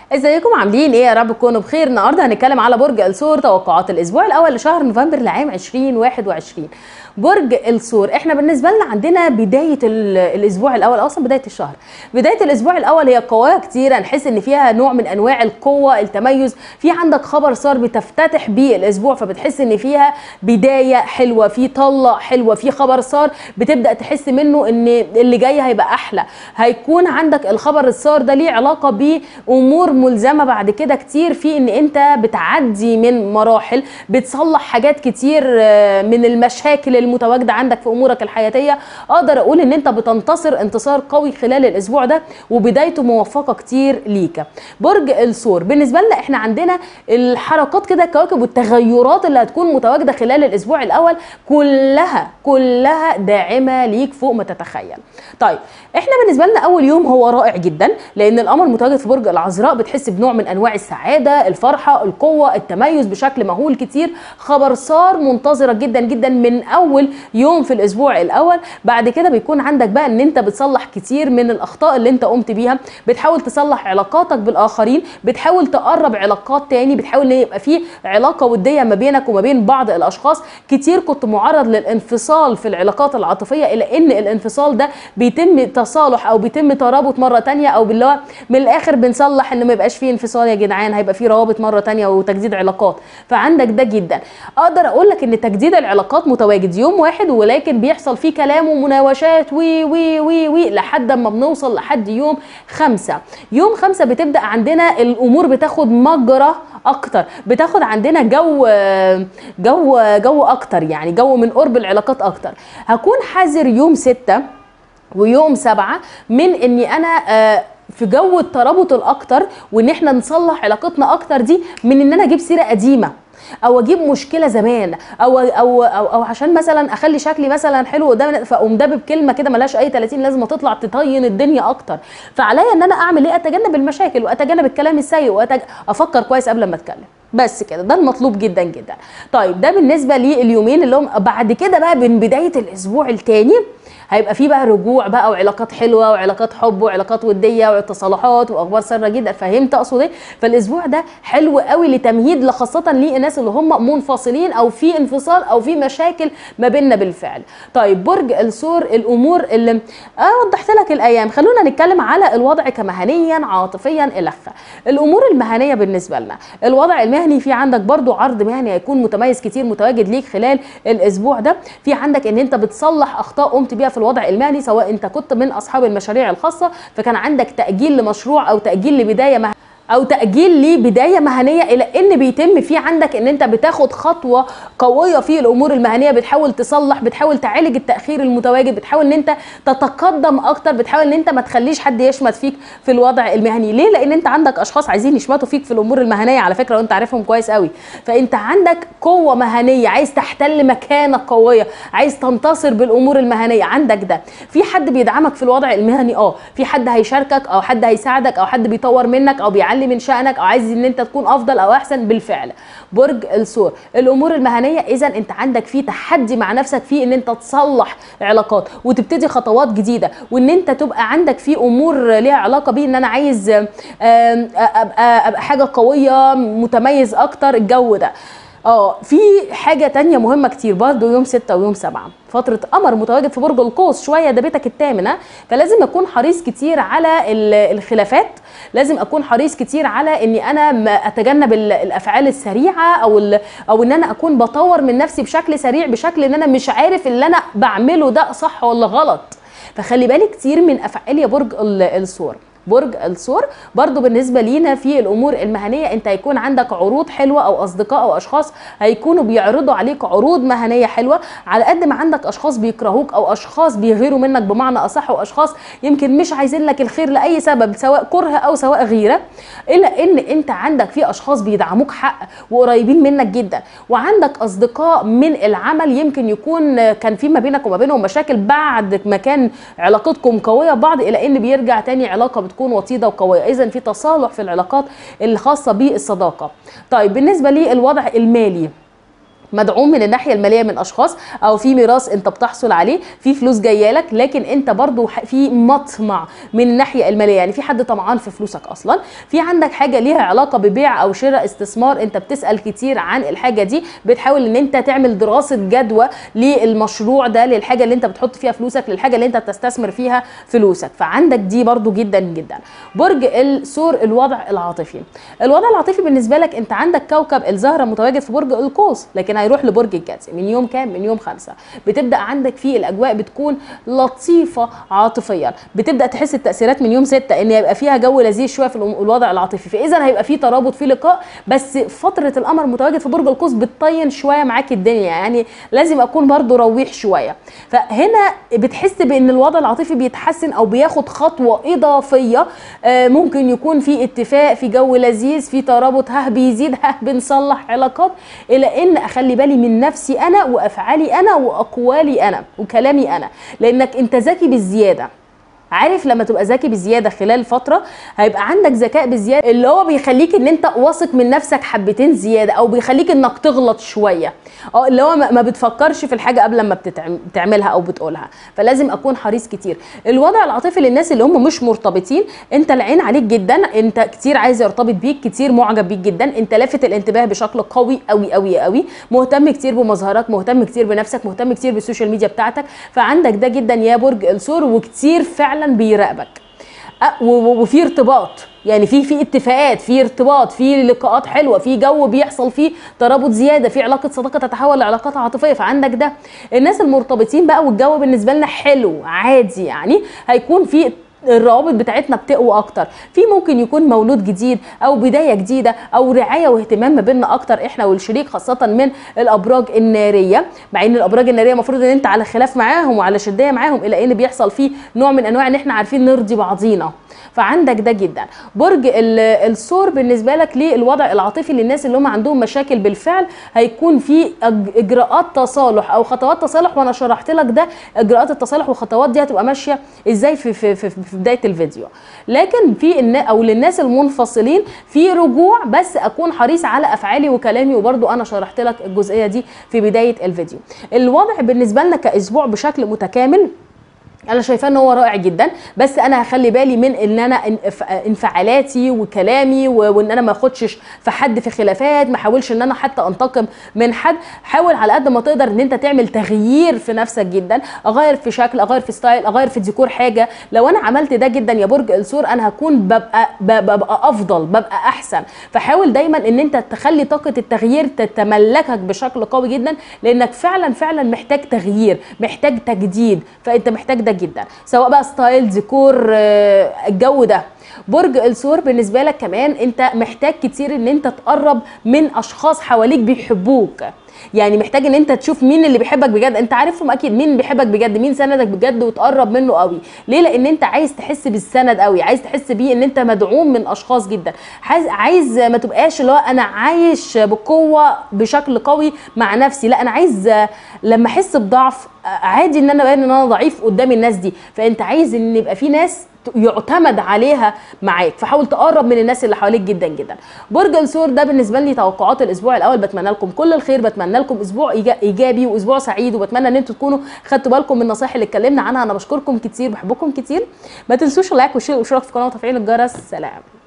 ازيكم عاملين ايه يا رب تكونوا بخير النهارده هنتكلم على برج الثور توقعات الاسبوع الاول لشهر نوفمبر لعام 2021 برج الثور احنا بالنسبه لنا عندنا بدايه ال- الاسبوع الاول اصلا بدايه الشهر بدايه الاسبوع الاول هي قويه كتير نحس ان فيها نوع من انواع القوه التميز في عندك خبر صار بتفتتح بيه الاسبوع فبتحس ان فيها بدايه حلوه في طله حلوه في خبر صار بتبدا تحس منه ان اللي جاي هيبقى احلى هيكون عندك الخبر الصار ده ليه علاقه بامور ملزمه بعد كده كتير في ان انت بتعدي من مراحل بتصلح حاجات كتير آه، من المشاكل المتواجده عندك في امورك الحياتيه اقدر اقول ان انت بتنتصر انتصار قوي خلال الاسبوع ده وبدايته موفقه كتير ليك برج الثور بالنسبه لنا احنا عندنا الحركات كده الكواكب والتغيرات اللي هتكون متواجده خلال الاسبوع الاول كلها كلها داعمه ليك فوق ما تتخيل طيب احنا بالنسبه لنا اول يوم هو رائع جدا لان القمر متواجد في برج العذراء بتحس بنوع من انواع السعاده الفرحه القوه التميز بشكل مهول كتير خبر صار منتظره جدا جدا من اول يوم في الاسبوع الاول بعد كده بيكون عندك بقى ان انت بتصلح كتير من الاخطاء اللي انت قمت بيها بتحاول تصلح علاقاتك بالاخرين بتحاول تقرب علاقات تاني بتحاول ان يبقى في علاقه وديه ما بينك وما بين بعض الاشخاص كتير كنت معرض للانفصال في العلاقات العاطفيه الى ان الانفصال ده بيتم تصالح او بيتم ترابط مره تانية او باللي هو من الاخر بنصلح ان ما يبقاش فيه انفصال يا جدعان هيبقى فيه روابط مره تانية وتجديد علاقات فعندك ده جدا اقدر اقول لك ان تجديد العلاقات متواجد يوم واحد ولكن بيحصل فيه كلام ومناوشات وي وي وي وي لحد ما بنوصل لحد يوم خمسة يوم خمسة بتبدأ عندنا الأمور بتاخد مجرى أكتر بتاخد عندنا جو جو جو أكتر يعني جو من قرب العلاقات أكتر هكون حذر يوم ستة ويوم سبعة من اني انا آه، في جو الترابط الاكتر وان احنا نصلح علاقتنا اكتر دي من ان انا اجيب سيره قديمه او اجيب مشكله زمان او او او, أو عشان مثلا اخلي شكلي مثلا حلو قدام فاقوم ده بكلمه كده ملهاش اي 30 لازم تطلع تطين الدنيا اكتر فعليا ان انا اعمل ايه اتجنب المشاكل واتجنب الكلام السيء وافكر كويس قبل ما اتكلم بس كده ده المطلوب جدا جدا طيب ده بالنسبه لليومين اللي هم بعد كده بقى من بدايه الاسبوع التاني هيبقى فيه بقى رجوع بقى وعلاقات حلوه وعلاقات حب وعلاقات وديه وتصالحات واخبار ساره جدا فهمت اقصد ايه فالاسبوع ده حلو قوي لتمهيد لخاصه للناس اللي هم منفصلين او في انفصال او في مشاكل ما بيننا بالفعل طيب برج الثور الامور اللي اه وضحت لك الايام خلونا نتكلم على الوضع كمهنيا عاطفيا الخ الامور المهنيه بالنسبه لنا الوضع المهني في عندك برضو عرض مهني هيكون متميز كتير متواجد ليك خلال الاسبوع ده في عندك ان انت بتصلح اخطاء قمت بيها في الوضع المهني سواء انت كنت من اصحاب المشاريع الخاصه فكان عندك تاجيل لمشروع او تاجيل لبدايه مهنية او تاجيل لبدايه مهنيه الى ان بيتم في عندك ان انت بتاخد خطوه قويه في الامور المهنيه بتحاول تصلح بتحاول تعالج التاخير المتواجد بتحاول ان انت تتقدم اكتر بتحاول ان انت ما تخليش حد يشمت فيك في الوضع المهني ليه لان انت عندك اشخاص عايزين يشمتوا فيك في الامور المهنيه على فكره وانت عارفهم كويس قوي فانت عندك قوه مهنيه عايز تحتل مكانه قويه عايز تنتصر بالامور المهنيه عندك ده في حد بيدعمك في الوضع المهني اه في حد هيشاركك او حد هيساعدك او حد بيطور منك او بيعلي من شانك او عايز ان انت تكون افضل او احسن بالفعل برج الثور الامور المهنيه اذا انت عندك في تحدي مع نفسك في ان انت تصلح علاقات وتبتدي خطوات جديده وان انت تبقى عندك في امور ليها علاقه بيه ان انا عايز آم، ابقى ابقى حاجه قويه متميز اكتر الجو ده اه في حاجه تانية مهمه كتير برضو يوم ستة ويوم سبعة فترة قمر متواجد في برج القوس شوية ده بيتك الثامن ها؟ فلازم أكون حريص كتير على ال- الخلافات لازم أكون حريص كتير على إني أنا ما أتجنب ال- الأفعال السريعة أو ال- أو إن أنا أكون بطور من نفسي بشكل سريع بشكل إن أنا مش عارف اللي أنا بعمله ده صح ولا غلط فخلي بالك كتير من أفعال يا برج ال- الثور برج الثور برضو بالنسبة لينا في الأمور المهنية أنت هيكون عندك عروض حلوة أو أصدقاء أو أشخاص هيكونوا بيعرضوا عليك عروض مهنية حلوة على قد ما عندك أشخاص بيكرهوك أو أشخاص بيغيروا منك بمعنى أصح وأشخاص يمكن مش عايزين لك الخير لأي سبب سواء كره أو سواء غيرة إلا إن أنت عندك في أشخاص بيدعموك حق وقريبين منك جدا وعندك أصدقاء من العمل يمكن يكون كان في ما بينك وما بينهم مشاكل بعد ما كان علاقتكم قوية ببعض إلى إن بيرجع تاني علاقة بتكون وطيدة وقوية إذا في تصالح في العلاقات الخاصة بالصداقة طيب بالنسبة للوضع المالي مدعوم من الناحيه الماليه من اشخاص او في ميراث انت بتحصل عليه في فلوس جايه لك لكن انت برضو في مطمع من الناحيه الماليه يعني في حد طمعان في فلوسك اصلا في عندك حاجه ليها علاقه ببيع او شراء استثمار انت بتسال كتير عن الحاجه دي بتحاول ان انت تعمل دراسه جدوى للمشروع ده للحاجه اللي انت بتحط فيها فلوسك للحاجه اللي انت بتستثمر فيها فلوسك فعندك دي برضو جدا جدا برج الثور الوضع العاطفي الوضع العاطفي بالنسبه لك انت عندك كوكب الزهره متواجد في برج القوس لكن هيروح لبرج الجدي من يوم كام من يوم خمسة بتبدا عندك فيه الاجواء بتكون لطيفه عاطفيا بتبدا تحس التاثيرات من يوم ستة ان يبقى فيها جو لذيذ شويه في الوضع العاطفي فاذا هيبقى فيه ترابط فيه لقاء بس فتره القمر متواجد في برج القوس بتطين شويه معاك الدنيا يعني لازم اكون برضو رويح شويه فهنا بتحس بان الوضع العاطفي بيتحسن او بياخد خطوه اضافيه ممكن يكون في اتفاق في جو لذيذ في ترابط ها بيزيد ها بنصلح علاقات الى ان اخلي بالي من نفسي انا وافعالي انا واقوالي انا وكلامي انا لانك انت ذكي بالزياده عارف لما تبقى ذكي بزياده خلال فتره هيبقى عندك ذكاء بزياده اللي هو بيخليك ان انت واثق من نفسك حبتين زياده او بيخليك انك تغلط شويه اه اللي هو ما بتفكرش في الحاجه قبل ما بتعملها او بتقولها فلازم اكون حريص كتير الوضع العاطفي للناس اللي هم مش مرتبطين انت العين عليك جدا انت كتير عايز يرتبط بيك كتير معجب بيك جدا انت لافت الانتباه بشكل قوي قوي قوي قوي مهتم كتير بمظهرك مهتم كتير بنفسك مهتم كتير بالسوشيال ميديا بتاعتك فعندك ده جدا يا برج الثور وكتير فعلا بيراقبك وفي ارتباط يعني في في اتفاقات في ارتباط في لقاءات حلوه في جو بيحصل فيه ترابط زياده في علاقه صداقه تتحول لعلاقات عاطفيه فعندك ده الناس المرتبطين بقى والجو بالنسبه لنا حلو عادي يعني هيكون في الروابط بتاعتنا بتقوى اكتر في ممكن يكون مولود جديد او بدايه جديده او رعايه واهتمام ما بيننا اكتر احنا والشريك خاصه من الابراج الناريه مع ان الابراج الناريه المفروض ان انت على خلاف معاهم وعلى شديه معاهم الا ان بيحصل فيه نوع من انواع ان احنا عارفين نرضي بعضينا فعندك ده جدا برج الثور بالنسبه لك للوضع العاطفي للناس اللي هم عندهم مشاكل بالفعل هيكون في اجراءات تصالح او خطوات تصالح وانا شرحت لك ده اجراءات التصالح والخطوات دي هتبقى ماشيه ازاي في في في, في بدايه الفيديو لكن في النا او للناس المنفصلين في رجوع بس اكون حريص على افعالي وكلامي وبرده انا شرحت لك الجزئيه دي في بدايه الفيديو الوضع بالنسبه لنا كاسبوع بشكل متكامل انا شايفاه ان هو رائع جدا بس انا هخلي بالي من ان انا انفعالاتي وكلامي وان انا ما اخدش في حد في خلافات ما احاولش ان انا حتى انتقم من حد حاول على قد ما تقدر ان انت تعمل تغيير في نفسك جدا اغير في شكل اغير في ستايل اغير في ديكور حاجه لو انا عملت ده جدا يا برج الثور انا هكون ببقى ببقى افضل ببقى احسن فحاول دايما ان انت تخلي طاقه التغيير تتملكك بشكل قوي جدا لانك فعلا فعلا محتاج تغيير محتاج تجديد فانت محتاج ده جدا سواء بقى ستايل ديكور الجو ده برج الثور بالنسبه لك كمان انت محتاج كتير ان انت تقرب من اشخاص حواليك بيحبوك يعني محتاج ان انت تشوف مين اللي بيحبك بجد انت عارفهم اكيد مين بيحبك بجد مين سندك بجد وتقرب منه قوي ليه لان انت عايز تحس بالسند قوي عايز تحس بيه ان انت مدعوم من اشخاص جدا عايز عايز ما تبقاش اللي هو انا عايش بقوه بشكل قوي مع نفسي لا انا عايز لما احس بضعف عادي ان انا باين ان انا ضعيف قدام الناس دي فانت عايز ان يبقى في ناس يعتمد عليها معاك فحاول تقرب من الناس اللي حواليك جدا جدا برج الثور ده بالنسبه لي توقعات الاسبوع الاول بتمنى لكم كل الخير بتمنى لكم اسبوع ايجابي واسبوع سعيد وبتمنى ان انتم تكونوا خدتوا بالكم من النصائح اللي اتكلمنا عنها انا بشكركم كتير بحبكم كتير ما تنسوش اللايك والشير والاشتراك في القناه وتفعيل الجرس سلام